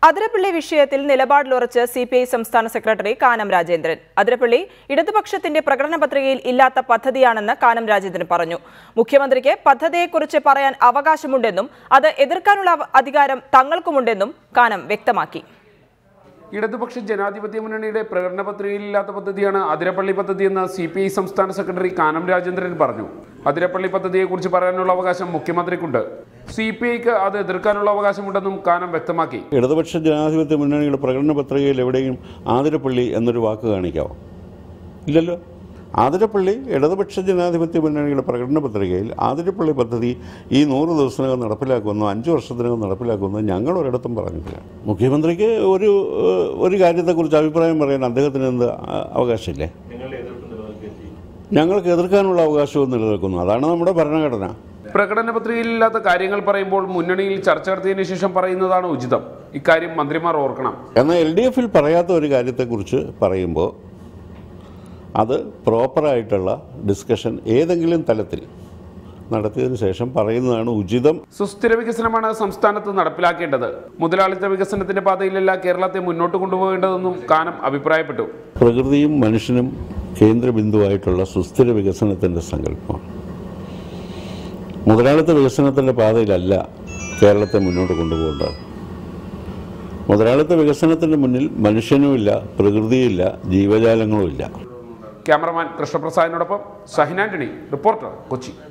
അതിരപ്പള്ളി വിഷയത്തിൽ നിലപാടിലുറച്ച് C P I സംസ്ഥാന സെക്രട്ടറി കാനം രാജേന്ദ്രൻ അതിരപ്പള്ളി ഇടതുപക്ഷത്തിന്റെ പ്രകടന പത്രികയിൽ ഇല്ലാത്ത പദ്ധതിയാണെന്ന് കാനം രാജേന്ദ്രൻ പറഞ്ഞു മുഖ്യമന്ത്രിക്ക് പദ്ധതിയെക്കുറിച്ച് പറയാൻ അവകാശമുണ്ടെന്നും അത് എതിർക്കാനുള്ള അവ- അധികാരം തങ്ങൾക്കുമുണ്ടെന്നും കാനം വ്യക്തമാക്കി ഇടതുപക്ഷ ജനാധിപത്യ മുന്നണിയുടെ പ്രകടന പത്രികയിലില്ലാത്ത പദ്ധതിയാണ് അതിരപ്പള്ളി പദ്ധതിയെന്ന് സി പി ഐ സംസ്ഥാന സെക്രട്ടറി കാനം രാജേന്ദ്രൻ പറഞ്ഞു അതിരപ്പള്ളി പദ്ധതിയെക്കുറിച്ച് പറയാനുള്ള അവകാശം മുഖ്യമന്ത്രിക്കുണ്ട് സി പി ഐക്ക് അത് എതിർക്കാനുള്ള അവകാശമുണ്ടെന്നും കാനം വ്യക്തമാക്കി ഇടതുപക്ഷ ജനാധിപത്യ മുന്നണിയുടെ പ്രകടന പത്രികയിൽ എവിടെയും ആതിരപ്പള്ളി എന്നൊരു വാക്ക് കാണിക്കാവോ ഇല്ലല്ലോ ആതിരപ്പള്ളി ഇടതുപക്ഷ ജനാധിപത്യ മുന്നണിയുടെ പ്രകടന പത്രികയിൽ ആതിരപ്പള്ളി പദ്ധതി ഈ നൂറ് ദിവസത്തിനകം നടപ്പിലാക്കുമെന്നോ അഞ്ച് വർഷത്തിനകം നടപ്പിലാക്കുമെന്നോ ഞങ്ങൾ ഒരിടത്തും പറഞ്ഞിട്ടില്ല മുഖ്യമന്ത്രിക്ക് ഒരു ഏഹ്, ഒരു കാര്യത്തെക്കുറിച്ച് അഭിപ്രായം പറയാൻ അദ്ദേഹത്തിന് എന്ത് ആ- അവകാശമില്ലേ ഞങ്ങൾക്ക് എതിർക്കാനുള്ള അവകാശവും നിലനിൽക്കുന്നു അതാണ് നമ്മുടെ ഭരണഘടന പ്രകടന പത്രികയിലില്ലാത്ത കാര്യങ്ങൾ പറയുമ്പോൾ മുന്നണിയിൽ ചർച്ച നടത്തിയതിനു ശേഷം പറയുന്നതാണ് ഉചിതം ഇക്കാര്യം മന്ത്രിമാർ ഓർക്കണം എന്നാൽ എൽ ഡി എഫിൽ പറയാത്ത ഒരു കാര്യത്തെക്കുറിച്ച് പറയുമ്പോൾ അത് പ്രോപ്പറായിട്ടുള്ള ഡിസ്കഷൻ ഏതെങ്കിലും തലത്തിൽ നടത്തിയതിനു ശേഷം പറയുന്നതാണ് ഉചിതം സുസ്ഥിര വികസനമാണ് സംസ്ഥാനത്ത് നടപ്പിലാക്കേണ്ടത് മുതലാളിത്ത വികസനത്തിന്റെ പാതയിലല്ല കേരളത്തെ മുന്നോട്ട് കൊണ്ടുപോകേണ്ടതെന്നും കാനം അഭിപ്രായപ്പെട്ടു പ്രകൃതിയും മനുഷ്യനും കേന്ദ്രബിന്ദുവായിട്ടുള്ള സുസ്ഥിര വികസനത്തിൻ്റെ സങ്കല്പമാണ് മുതലാളിത്ത വികസനത്തിൻ്റെ പാതയിലല്ല കേരളത്തെ മുന്നോട്ട് കൊണ്ടുപോകേണ്ടത് മുതലാളിത്ത വികസനത്തിൻ്റെ മുന്നിൽ മനുഷ്യനുമില്ല പ്രകൃതിയില്ല ജീവജാലങ്ങളുമില്ല ക്യാമറമാൻ കൃഷ്ണപ്രസാദിനോടൊപ്പം ഷഹിൻ ആന്റണി റിപ്പോർട്ടർ കൊച്ചി